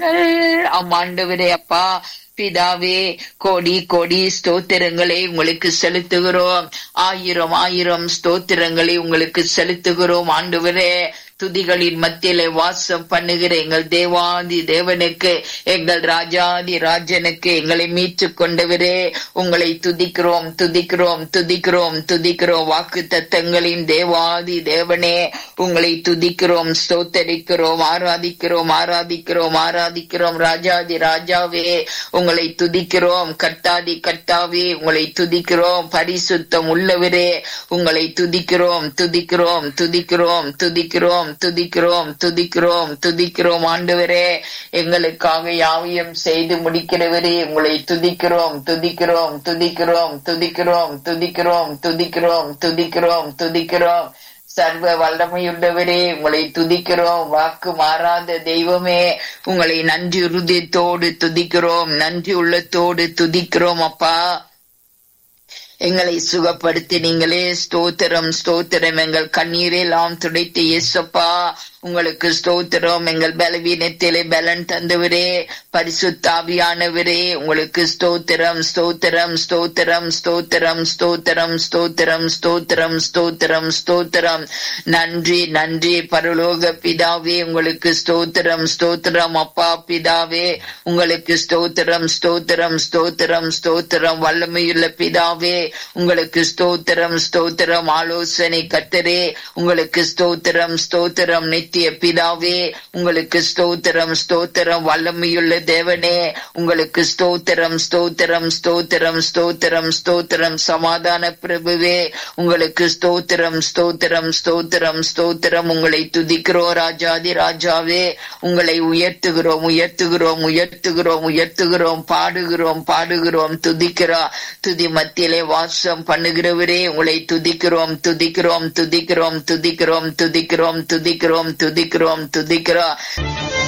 அம்மாண்டவரே அப்பா பிதாவே கோடி கோடி ஸ்தோத்திரங்களை உங்களுக்கு செலுத்துகிறோம் ஆயிரம் ஆயிரம் ஸ்தோத்திரங்களை உங்களுக்கு செலுத்துகிறோம் ஆண்டவரே துதிகளின் மத்தியிலே வாசம் பண்ணுகிற எங்கள் தேவாதி தேவனுக்கு எங்கள் ராஜாதி ராஜனுக்கு எங்களை மீட்டு கொண்டவரே உங்களை துதிக்கிறோம் துதிக்கிறோம் துதிக்கிறோம் துதிக்கிறோம் வாக்கு தத்தங்களின் தேவாதி தேவனே உங்களை துதிக்கிறோம் ஸ்தோத்தரிக்கிறோம் ஆராதிக்கிறோம் ஆராதிக்கிறோம் ஆராதிக்கிறோம் ராஜாதி ராஜாவே உங்களை துதிக்கிறோம் கர்த்தாதி கர்த்தாவே உங்களை துதிக்கிறோம் பரிசுத்தம் உள்ளவரே உங்களை துதிக்கிறோம் துதிக்கிறோம் துதிக்கிறோம் துதிக்கிறோம் துதிக்கிறோம் துதிக்கிறோம் துதிக்கிறோம் ஆண்டவரே எங்களுக்காக யாவையும் செய்து முடிக்கிறவரே உங்களை துதிக்கிறோம் துதிக்கிறோம் துதிக்கிறோம் துதிக்கிறோம் துதிக்கிறோம் துதிக்கிறோம் துதிக்கிறோம் துதிக்கிறோம் சர்வ வல்லமையுள்ளவரே உங்களை துதிக்கிறோம் வாக்கு மாறாத தெய்வமே உங்களை நன்றி உறுதியத்தோடு துதிக்கிறோம் நன்றி உள்ளத்தோடு துதிக்கிறோம் அப்பா எங்களை சுகப்படுத்தினீங்களே ஸ்தோத்திரம் ஸ்தோத்திரம் எங்கள் கண்ணீரெல்லாம் துடைத்து இயேசப்பா உங்களுக்கு ஸ்தோத்திரம் எங்கள் பலவீனத்திலே பலன் தந்தவரே பரிசுத்தாவியானவரே உங்களுக்கு ஸ்தோத்திரம் ஸ்தோத்திரம் ஸ்தோத்திரம் ஸ்தோத்திரம் ஸ்தோத்திரம் ஸ்தோத்திரம் ஸ்தோத்திரம் ஸ்தோத்திரம் ஸ்தோத்திரம் நன்றி நன்றி பரலோக பிதாவே உங்களுக்கு ஸ்தோத்திரம் ஸ்தோத்திரம் அப்பா பிதாவே உங்களுக்கு ஸ்தோத்திரம் ஸ்தோத்திரம் ஸ்தோத்திரம் ஸ்தோத்திரம் வல்லமையுள்ள பிதாவே உங்களுக்கு ஸ்தோத்திரம் ஸ்தோத்திரம் ஆலோசனை கத்தரே உங்களுக்கு ஸ்தோத்திரம் ஸ்தோத்திரம் நித்திய பிதாவே உங்களுக்கு ஸ்தோத்திரம் ஸ்தோத்திரம் வல்லமையுள்ள தேவனே உங்களுக்கு ஸ்தோத்திரம் ஸ்தோத்திரம் ஸ்தோத்திரம் ஸ்தோத்திரம் ஸ்தோத்திரம் சமாதான பிரபுவே உங்களுக்கு ஸ்தோத்திரம் ஸ்தோத்திரம் ஸ்தோத்திரம் ஸ்தோத்திரம் உங்களை துதிக்கிறோம் ராஜாதி ராஜாவே உங்களை உயர்த்துகிறோம் உயர்த்துகிறோம் உயர்த்துகிறோம் உயர்த்துகிறோம் பாடுகிறோம் பாடுகிறோம் துதிக்கிறோம் துதி மத்தியிலே வாசம் பண்ணுகிறவரே உங்களை துதிக்கிறோம் துதிக்கிறோம் துதிக்கிறோம் துதிக்கிறோம் துதிக்கிறோம் துதிக்கிறோம் துதிக்கிறோம் துதிக்கிறோம்